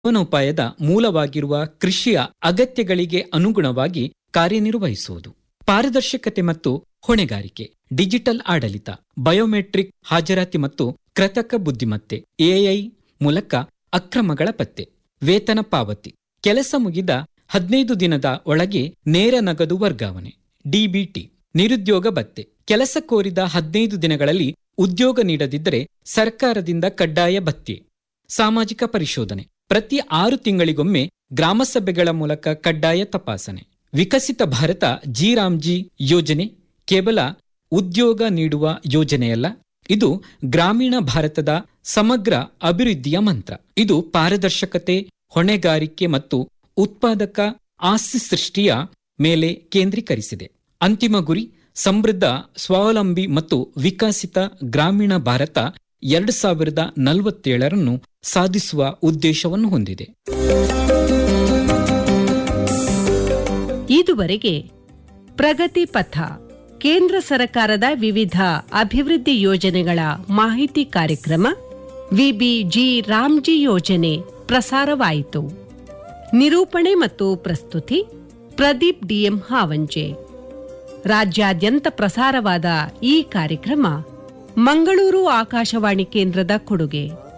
ಜೀವನೋಪಾಯದ ಮೂಲವಾಗಿರುವ ಕೃಷಿಯ ಅಗತ್ಯಗಳಿಗೆ ಅನುಗುಣವಾಗಿ ಕಾರ್ಯನಿರ್ವಹಿಸುವುದು ಪಾರದರ್ಶಕತೆ ಮತ್ತು ಹೊಣೆಗಾರಿಕೆ ಡಿಜಿಟಲ್ ಆಡಳಿತ ಬಯೋಮೆಟ್ರಿಕ್ ಹಾಜರಾತಿ ಮತ್ತು ಕೃತಕ ಬುದ್ಧಿಮತ್ತೆ ಎಐ ಮೂಲಕ ಅಕ್ರಮಗಳ ಪತ್ತೆ ವೇತನ ಪಾವತಿ ಕೆಲಸ ಮುಗಿದ ಹದಿನೈದು ದಿನದ ಒಳಗೆ ನೇರ ನಗದು ವರ್ಗಾವಣೆ ಡಿಬಿಟಿ ನಿರುದ್ಯೋಗ ಭತ್ಯೆ ಕೆಲಸ ಕೋರಿದ ಹದಿನೈದು ದಿನಗಳಲ್ಲಿ ಉದ್ಯೋಗ ನೀಡದಿದ್ದರೆ ಸರ್ಕಾರದಿಂದ ಕಡ್ಡಾಯ ಭತ್ಯೆ ಸಾಮಾಜಿಕ ಪರಿಶೋಧನೆ ಪ್ರತಿ ಆರು ತಿಂಗಳಿಗೊಮ್ಮೆ ಗ್ರಾಮಸಭೆಗಳ ಮೂಲಕ ಕಡ್ಡಾಯ ತಪಾಸಣೆ ವಿಕಸಿತ ಭಾರತ ಜಿ ರಾಮ್ಜಿ ಯೋಜನೆ ಕೇವಲ ಉದ್ಯೋಗ ನೀಡುವ ಯೋಜನೆಯಲ್ಲ ಇದು ಗ್ರಾಮೀಣ ಭಾರತದ ಸಮಗ್ರ ಅಭಿವೃದ್ಧಿಯ ಮಂತ್ರ ಇದು ಪಾರದರ್ಶಕತೆ ಹೊಣೆಗಾರಿಕೆ ಮತ್ತು ಉತ್ಪಾದಕ ಆಸ್ತಿ ಸೃಷ್ಟಿಯ ಮೇಲೆ ಕೇಂದ್ರೀಕರಿಸಿದೆ ಅಂತಿಮ ಗುರಿ ಸಮೃದ್ಧ ಸ್ವಾವಲಂಬಿ ಮತ್ತು ವಿಕಸಿತ ಗ್ರಾಮೀಣ ಭಾರತ ಎರಡು ಸಾವಿರದ ನಲವತ್ತೇಳರನ್ನು ಸಾಧಿಸುವ ಉದ್ದೇಶವನ್ನು ಹೊಂದಿದೆ ಇದುವರೆಗೆ ಪ್ರಗತಿ ಪಥ ಕೇಂದ್ರ ಸರ್ಕಾರದ ವಿವಿಧ ಅಭಿವೃದ್ಧಿ ಯೋಜನೆಗಳ ಮಾಹಿತಿ ಕಾರ್ಯಕ್ರಮ ವಿಬಿಜಿ ರಾಮ್ಜಿ ಯೋಜನೆ ಪ್ರಸಾರವಾಯಿತು ನಿರೂಪಣೆ ಮತ್ತು ಪ್ರಸ್ತುತಿ ಪ್ರದೀಪ್ ಡಿಎಂ ಹಾವಂಜೆ ರಾಜ್ಯಾದ್ಯಂತ ಪ್ರಸಾರವಾದ ಈ ಕಾರ್ಯಕ್ರಮ ಮಂಗಳೂರು ಆಕಾಶವಾಣಿ ಕೇಂದ್ರದ ಕೊಡುಗೆ